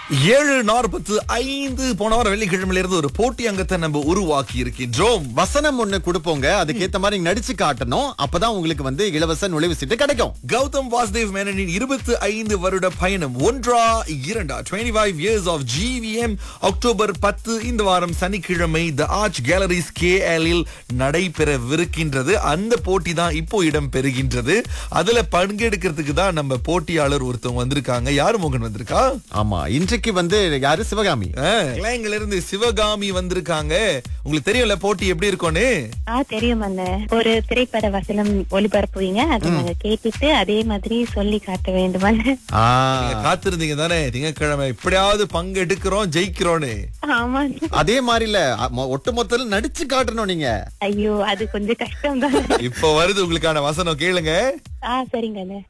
ஏழு நாற்பத்து ஐந்து போன வாரம் வெள்ளிக்கிழமையில இருந்து ஒரு போட்டி அங்கத்தை நம்ம உருவாக்கி இருக்கின்றோம் வசனம் ஒண்ணு கொடுப்போங்க அதுக்கேத்த மாதிரி நடிச்சு காட்டணும் அப்பதான் உங்களுக்கு வந்து இலவச நுழைவு சீட்டு கிடைக்கும் கௌதம் வாசுதேவ் மேனனின் இருபத்தி ஐந்து வருட பயணம் ஒன்றா இரண்டா twenty five years of GVM October பத்து இந்த வாரம் சனிக்கிழமை த ஆர்ச் கேலரிஸ் கே இல் நடைபெறவிருக்கின்றது அந்த போட்டி தான் இப்போ இடம் பெறுகின்றது அதுல பங்கெடுக்கிறதுக்கு தான் நம்ம போட்டியாளர் ஒருத்தவங்க வந்திருக்காங்க யாரு மோகன் வந்திருக்கா ஆமா இன்றைக்கு வந்து யாரு சிவகாமி கிளைங்கல இருந்து சிவகாமி வந்திருக்காங்க உங்களுக்கு தெரியும்ல போட்டி எப்படி இருக்கும்னு ஆ தெரியும் அண்ணே ஒரு திரைப்பட வசனம் ஒளிபரப்புவீங்க அதை நாங்க கேட்டுட்டு அதே மாதிரி சொல்லி காட்ட வேண்டுமான்னு ஆ, நீங்க காத்திருந்தீங்க தானே திங்கட்கிழமை எப்படியாவது பங்கு எடுக்கிறோம் ஜெயிக்கிறோன்னு ஆமா அதே மாதிரி இல்ல ஒட்டு மொத்தத்துல நடிச்சு காட்டணும் நீங்க ஐயோ அது கொஞ்சம் கஷ்டம் தான் இப்போ வருது உங்களுக்கான வசனம் கேளுங்க ஆ சரிங்க அண்ணே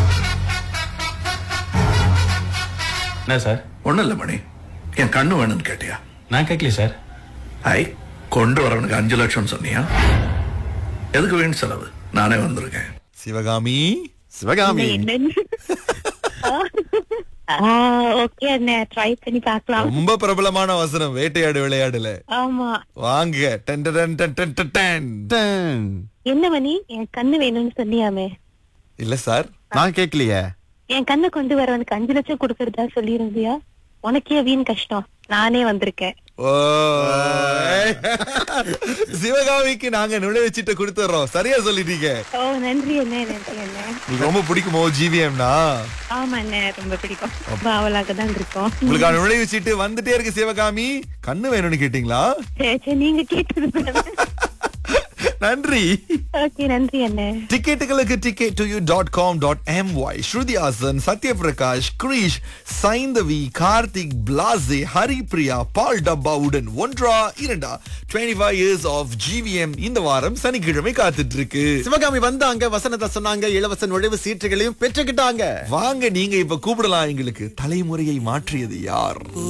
என்ன சார் ஒண்ணும் இல்ல மணி என் கண்ணு வேணும்னு கேட்டியா நான் கேட்கல சார் ஐ கொண்டு வரவனுக்கு அஞ்சு லட்சம் சொன்னியா எதுக்கு வீண் செலவு நானே வந்திருக்கேன் சிவகாமி சிவகாமி என்னன்னு ஓகே அண்ணே ட்ரை பண்ணி பார்க்கலாம் ரொம்ப பிரபலமான வசனம் வேட்டையாடு விளையாடுல ஆமா வாங்க டன் டன் டன் டன் டன் டன். டன். என்ன மணி என் கண்ணு வேணும்னு சொன்னியாமே இல்ல சார் நான் கேட்கலையே என் கண்ணை கொண்டு வரவனுக்கு அஞ்சு லட்சம் கொடுக்கறதா சொல்லியிருந்தியா உனக்கே வீண் கஷ்டம் நானே வந்திருக்கேன் ஓ சிவகாமிக்கு நாங்க நுழைவுச்சிட்டு கொடுத்துறோம் சரியா சொல்லிட்டீங்க ஓ நன்றி அண்ணே நன்றி அண்ணே உங்களுக்கு ரொம்ப பிடிக்குமோ ஜிவிஎம்னா ஆமா அண்ணே ரொம்ப பிடிக்கும் ரொம்ப ஆவலாக தான் இருக்கோம் உங்களுக்கான நுழைவுச்சிட்டு வந்துட்டே இருக்கு சிவகாமி கண்ணு வேணும்னு கேட்டீங்களா சரி சரி நீங்க கேட்டது நன்றி ஓகே நன்றி அண்ணே டிக்கெட்டுகளுக்கு ticket to you dot com dot M Y Shruti Haasan Satyaprakash Girish Saindhavi Karthik Blaaze Haripriya Paal டப்பாவுடன் ஒன்றா இரண்டா twenty five years of GVM இந்த வாரம் சனிக்கிழமை காத்துட்டு இருக்கு சிவகாமி வந்தாங்க வசனத்தை சொன்னாங்க இலவச நுழைவு சீட்டுகளையும் பெற்றுக்கிட்டாங்க வாங்க நீங்க இப்ப கூப்பிடலாம் எங்களுக்கு தலைமுறையை மாற்றியது யார்